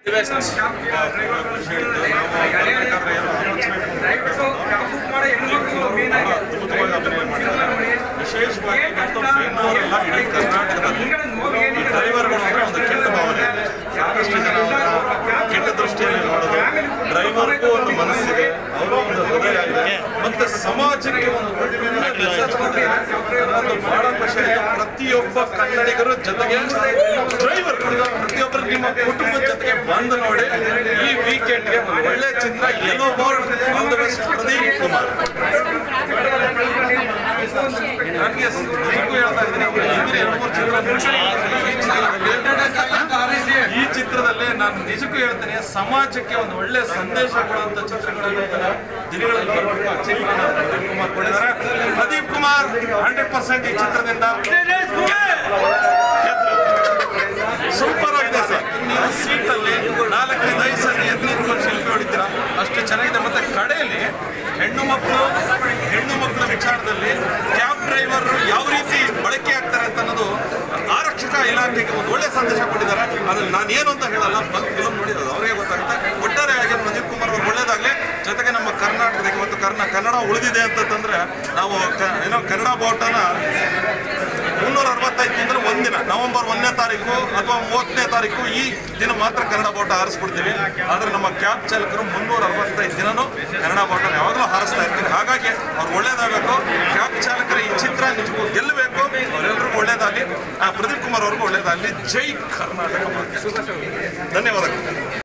ಅದ್ಭುತವಾಗಿ ಅಭಿನಯ ಮಾಡಿದ್ದಾರೆ ವಿಶೇಷವಾಗಿ ಇವತ್ತು ಬೆಂಗಳೂರೆಲ್ಲ ಇಡೀ ಕರ್ನಾಟಕದಲ್ಲಿ ಈ ಡ್ರೈವರ್ಗಳು ಅಂದ್ರೆ ಒಂದು ಕೆಟ್ಟ ಭಾವನೆ ಇದೆ. ಸಾಕಷ್ಟು ಜನ ಅವ್ರನ್ನ ಕೆಟ್ಟ ದೃಷ್ಟಿಯಲ್ಲಿ ನೋಡೋದು ಡ್ರೈವರ್ಗೂ ಒಂದು ಮನಸ್ಸಿದೆ ಅವರು ಒಂದು ಹೃದಯ ಇದೆ ಮತ್ತೆ ಸಮಾಜಕ್ಕೆ ಒಂದು ಒಳ್ಳೆ ಮೆಸೇಜ್ ಕೊಟ್ಟಿದ್ದಾರೆ ಅನ್ನೋದು ಬಹಳ ಖುಷಿ ಆಯ್ತು ಪ್ರತಿಯೊಬ್ಬ ಕನ್ನಡಿಗರು ಜೊತೆಗೆ ಡ್ರೈವರ್ಗಳು ಪ್ರತಿಯೊಬ್ಬರು ನಿಮ್ಮ ಕುಟುಂಬದ ಜೊತೆಗೆ ಬಂದು ನೋಡಿ ಈ ವೀಕೆಂಡ್ಗೆ ಒಂದು ಒಳ್ಳೆ ಚಿತ್ರ ಏನೋ board all the best Pradeep Kumar ನನಗೆ ನಿಜಕ್ಕೂ ಹೇಳ್ತಾ ಇದ್ದೀನಿ ಹಿಂದಿನ ಎರಡು ಮೂರು ಚಿತ್ರ ನೋಡಿದ್ದೀನಿ. ಈ ಚಿತ್ರದಲ್ಲಿ ನಾನು ನಿಜಕ್ಕೂ ಹೇಳ್ತೀನಿ ಸಮಾಜಕ್ಕೆ ಒಂದು ಒಳ್ಳೆ ಸಂದೇಶ ಕೊಡುವಂತ ಚಿತ್ರಗಳಲ್ಲಿ ದಿನಗಳಲ್ಲಿ ಬರಬೇಕು ಆ ಚಿತ್ರನ ಪ್ರದೀಪ್ ಕುಮಾರ್ ಕೊಟ್ಟಿದ್ದಾರೆ ಪ್ರದೀಪ್ ಕುಮಾರ್ ಹಂಡ್ರೆಡ್ ಪರ್ಸೆಂಟ್ ಈ ಚಿತ್ರದಿಂದ ಸೂಪರ್ ಆಗಿದೆ ಸರ್ ನೀವು ಸೀಟಲ್ಲಿ ನಾಲ್ಕೈದು ಐದು ಸರಿ ಎದ್ದು ನಿಂತ್ಕೊಂಡು ಶಿಲ್ಪಿ ಹೊಡಿತೀರಾ ಅಷ್ಟು ಚೆನ್ನಾಗಿದೆ ಮತ್ತೆ ಕಡೆಯಲ್ಲಿ ಹೆಣ್ಣು ಮಕ್ಕಳು ಹೆಣ್ಣು ಮಕ್ಕಳ ವಿಚಾರದಲ್ಲಿ ಕ್ಯಾಬ್ ಡ್ರೈವರ್ ಯಾವ ರೀತಿ ಬಳಕೆ ಆಗ್ತಾರೆ ಅಂತ ಅನ್ನೋದು ಆರಕ್ಷಕ ಇಲಾಖೆಗೆ ಒಂದು ಒಳ್ಳೆ ಸಂದೇಶ ಕೊಟ್ಟಿದ್ದಾರೆ ಅದ್ರಲ್ಲಿ ನಾನು ಏನು ಅಂತ ಹೇಳಲ್ಲ ಬಂದು ಫಿಲಮ್ ನೋಡಿರೋದು ಅವರಿಗೆ ಗೊತ್ತಾಗುತ್ತೆ ಒಟ್ಟಾರೆಯಾಗಿ ಪ್ರದೀಪ್ ಕುಮಾರ್ ಅವರು ಒಳ್ಳೇದಾಗಲಿ ಜೊತೆಗೆ ನಮ್ಮ ಕರ್ನಾಟಕಕ್ಕೆ ಮತ್ತು ಕರ್ನಾ ಕನ್ನಡ ಉಳಿದಿದೆ ಅಂತಂದ್ರೆ ನಾವು ಕ- ಏನೋ ಕನ್ನಡ ಬಾವುಟನ ಮುನ್ನೂರ ಅರವತ್ತೈದು ಅಂದ್ರೆ ಒಂದಿನ ನವೆಂಬರ್ ಒಂದನೇ ತಾರೀಕು ಅಥವಾ ಮೂವತ್ತನೇ ತಾರೀಕು ಈ ದಿನ ಮಾತ್ರ ಕನ್ನಡ ಬಾವುಟ ಹಾರಿಸ್ಬಿಡ್ತೀವಿ ಆದ್ರೆ ನಮ್ಮ ಕ್ಯಾಬ್ ಚಾಲಕರು ಮುನ್ನೂರ ಅರವತ್ತೈದು ದಿನನೂ ಕನ್ನಡ ಬಾವುಟ ಯಾವಾಗಲೂ ಹಾರಿಸ್ತಾ ಇರ್ತೀವಿ ಹಾಗಾಗಿ ಅವ್ರು ಒಳ್ಳೇದಾಗಬೇಕು ಕ್ಯಾಬ್ ಚಾಲಕರ ಈ ಚಿತ್ರ ನಿಜಕ್ಕೂ ಗೆಲ್ಲಬೇಕು ಅವರೆಲ್ಲರಿಗೂ ಒಳ್ಳೇದಾಗಲಿ ಆ ಪ್ರದೀಪ್ ಕುಮಾರ್ ಅವ್ರಿಗೂ ಒಳ್ಳೇದಾಗಲಿ ಜೈ ಕರ್ನಾಟಕ ಧನ್ಯವಾದಗಳು